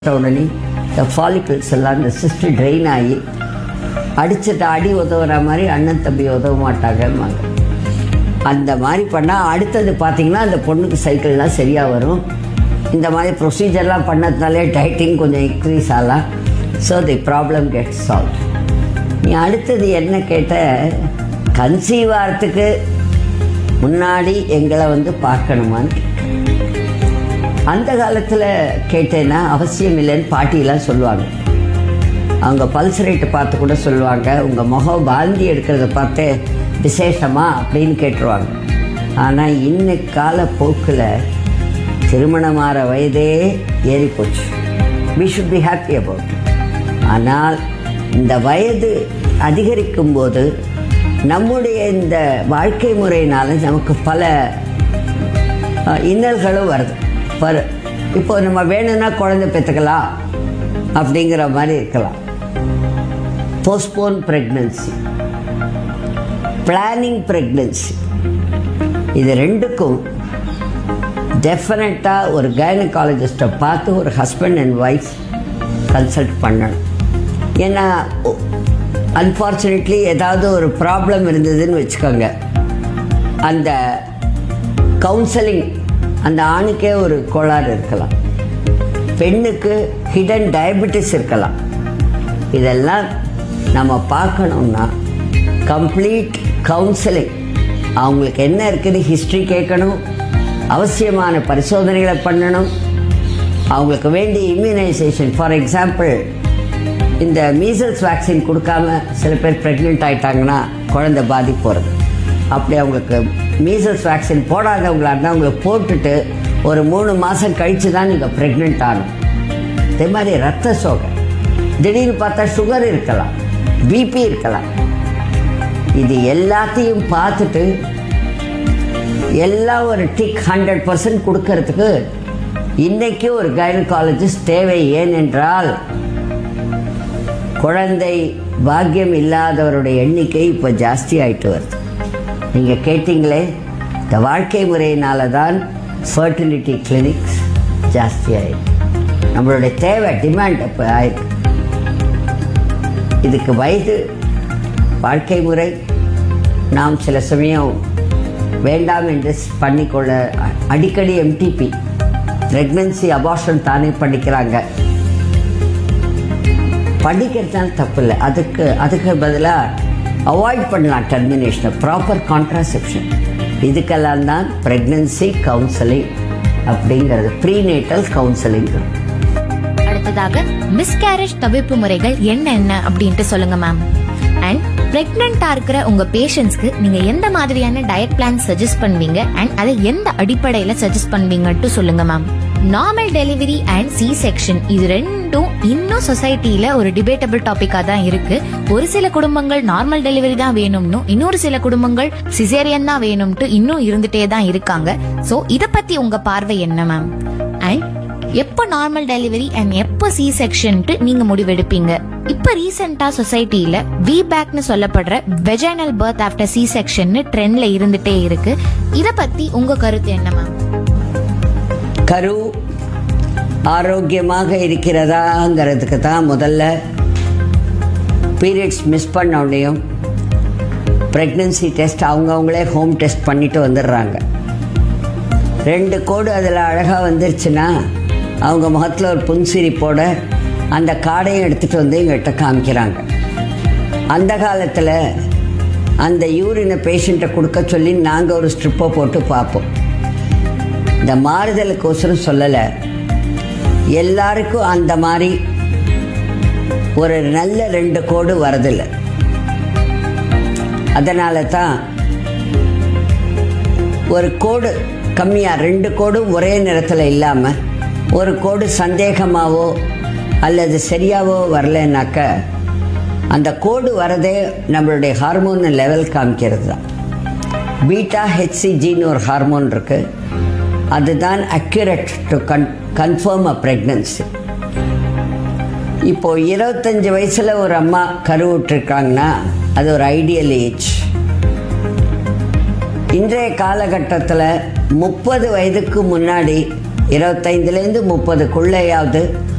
உடனே இந்த ஃபாலிகல்ஸ் எல்லாம் இந்த சிஸ்டர் ட்ரெயின் ஆகி அடிச்சிட்டு அடி உதவுற மாதிரி அண்ணன் தம்பி உதவ மாட்டாங்கம்பாங்க அந்த மாதிரி பண்ணால் அடுத்தது பார்த்தீங்கன்னா அந்த பொண்ணுக்கு சைக்கிள்லாம் சரியாக வரும் இந்த மாதிரி ப்ரொசீஜர்லாம் பண்ணதுனாலே டைட்டிங் கொஞ்சம் இன்க்ரீஸ் ஆகலாம் so the problem get solve நீ அடுத்தது என்ன கேட்ட கன்சீவ் ஆகிறதுக்கு முன்னாடி எங்களை வந்து பார்க்கணுமான்னு கேட்ட. அந்த காலத்தில் கேட்டேன்னா அவசியம் இல்லைன்னு பாட்டியெல்லாம் சொல்லுவாங்க அவங்க பல்ஸ் ரேட்டு பார்த்து கூட சொல்லுவாங்க உங்கள் முகம் வாந்தி எடுக்கிறத பார்த்து விசேஷமா அப்படின்னு கேட்டுருவாங்க ஆனால் இன்னைக்கு கால போக்கில் திருமணமாகிற வயதே ஏறி போச்சு we should be happy about ஆனால் இந்த வயது அதிகரிக்கும் போது நம்முடைய இந்த வாழ்க்கை முறையினால நமக்கு பல அஹ், இன்னல்களும் வருது பர் இப்போ நம்ம வேணும்னா குழந்தை பெற்றுக்கலாம் அப்படிங்கிற மாதிரி இருக்கலாம் போஸ்ட்போன் ப்ரெக்னன்சி பிளானிங் ப்ரெக்னன்சி இது ரெண்டுக்கும் டெஃபினட்டாக ஒரு கைனகாலஜிஸ்ட்டை பார்த்து ஒரு ஹஸ்பண்ட் அண்ட் ஒய்ஃப் கன்சல்ட் பண்ணணும் ஏன்னா அன்ஃபார்ச்சுனேட்லி ஏதாவது ஒரு ப்ராப்ளம் இருந்ததுன்னு வச்சுக்கோங்க அந்த கவுன்சலிங் அந்த ஆணுக்கே ஒரு கோளாறு இருக்கலாம் பெண்ணுக்கு ஹிடன் டயபெட்டிஸ் இருக்கலாம் இதெல்லாம் நம்ம பார்க்கணும்னா கம்ப்ளீட் கவுன்சிலிங் அவங்களுக்கு என்ன இருக்குது ஹிஸ்ட்ரி கேட்கணும் அவசியமான பரிசோதனைகளை பண்ணணும் அவங்களுக்கு வேண்டிய இம்யூனைசேஷன் ஃபார் எக்ஸாம்பிள் இந்த மீசல்ஸ் வேக்சின் கொடுக்காம சில பேர் ப்ரெக்னென்ட் ஆயிட்டாங்கன்னா குழந்தை பாதிப்பு வருது அப்படி அவங்களுக்கு மீசல்ஸ் வேக்சின் போடாதவங்களா இருந்தால் அவங்களுக்கு போட்டுட்டு ஒரு மூணு மாதம் கழித்து தான் நீங்கள் ப்ரெக்னென்ட் ஆகணும் அதே மாதிரி ரத்த சோகை திடீர்னு பார்த்தா சுகர் இருக்கலாம் பிபி இருக்கலாம் இது எல்லாத்தையும் பார்த்துட்டு எல்லாம் ஒரு டிக் ஹண்ட்ரட் பர்சன்ட் கொடுக்கறதுக்கு இன்னைக்கு ஒரு கைனகாலஜிஸ்ட் தேவை ஏனென்றால் குழந்தை பாக்கியம் இல்லாதவருடைய எண்ணிக்கை இப்போ ஜாஸ்தி ஆயிட்டு வருது நீங்கள் கேட்டிங்களே இந்த வாழ்க்கை முறையினால தான் ஃபர்டிலிட்டி கிளினிக்ஸ் ஜாஸ்தி ஆயிருக்கு நம்மளுடைய தேவை டிமாண்ட் இப்போ ஆயிருக்கு இதுக்கு வயது வாழ்க்கை முறை நாம் சில சமயம் வேண்டாம் என்று பண்ணிக்கொள்ள அ- அடிக்கடி எம்டிபி பிரெக்னன்சி அபார்ஷன் தானே பண்ணிக்கிறாங்க பண்ணிக்கிறதுனால தப்பு இல்லை அதுக்கு அதுக்கு பதிலாக அவாய்ட் பண்ணலாம் டெர்மினேஷனை ப்ராப்பர் கான்ட்ராசெப்ஷன் இதுக்கெல்லாம் தான் ப்ரெக்னன்சி கவுன்சிலிங் அப்படிங்கிறது ப்ரீநேட்டல் கவுன்சிலிங் அடுத்ததாக மிஸ்கேரேஜ் தவிர்ப்பு முறைகள் என்னென்ன அப்படின்ட்டு சொல்லுங்க மேம் அண்ட் பிரெக்னெண்டா இருக்கிற உங்க பேஷண்ட்ஸ்க்கு நீங்க எந்த மாதிரியான டயட் பிளான் சஜஸ்ட் பண்ணுவீங்க அண்ட் அதை எந்த அடிப்படையில சஜஸ்ட் பண்ணுவீங்கட்டு சொல்லுங்க ma'am normal delivery and C section இது ரெண்டும் இன்னும் சொசைட்டில ஒரு டிபேட்டபிள் டாபிக்கா தான் இருக்கு ஒரு சில குடும்பங்கள் நார்மல் டெலிவரி தான் வேணும்னு இன்னொரு சில குடும்பங்கள் சிசேரியன் தான் வேணும்ட்டு இன்னும் இருந்துட்டே தான் இருக்காங்க சோ இத பத்தி உங்க பார்வை என்ன மேம் அண்ட் எப்போ நார்மல் டெலிவரி அண்ட் எப்போ சி செக்ஷன்ட்டு நீங்க முடிவெடுப்பீங்க இப்ப ரீசெண்டா சொசைட்டில வி பேக்னு சொல்லப்படுற vaginal birth after C section ட்ரெண்ட்ல இருந்துட்டே இருக்கு இத பத்தி உங்க கருத்து என்ன மேம் கரு ஆரோக்கியமாக இருக்கிறதாங்கிறதுக்கு தான் முதல்ல பீரியட்ஸ் மிஸ் பண்ண உடனேயும் ப்ரெக்னன்சி டெஸ்ட் அவங்கவுங்களே ஹோம் டெஸ்ட் பண்ணிட்டு வந்துடுறாங்க ரெண்டு கோடு அதில் அழகாக வந்துருச்சுன்னா அவங்க முகத்தில் ஒரு புன்சிரிப்போட அந்த கார்டையும் எடுத்துகிட்டு வந்து எங்கள்கிட்ட காமிக்கிறாங்க அந்த காலத்தில் அந்த யூரினை பேஷண்ட்டை கொடுக்க சொல்லி நாங்கள் ஒரு ஸ்ட்ரிப்பை போட்டு பார்ப்போம் இந்த மாறுதலுக்கோசரம் சொல்லலை எல்லாருக்கும் அந்த மாதிரி ஒரு நல்ல ரெண்டு கோடு வரதில்லை அதனால தான் ஒரு கோடு கம்மியாக ரெண்டு கோடும் ஒரே நேரத்தில் இல்லாமல் ஒரு கோடு சந்தேகமாவோ அல்லது சரியாவோ வரலைன்னாக்க அந்த கோடு வரதே நம்மளுடைய ஹார்மோன் லெவல் காமிக்கிறது தான் பீட்டா ஹெச்சிஜின்னு ஒரு ஹார்மோன் இருக்கு அதுதான் accurate to con confirm a pregnancy இப்போ இருபத்தஞ்சு வயசுல ஒரு அம்மா கருவுற்றிருக்காங்கன்னா அது ஒரு ஐடியல் ஏஜ் இன்றைய காலகட்டத்தில் முப்பது வயதுக்கு முன்னாடி இருபத்தைந்துலேருந்து முப்பதுக்குள்ளேயாவது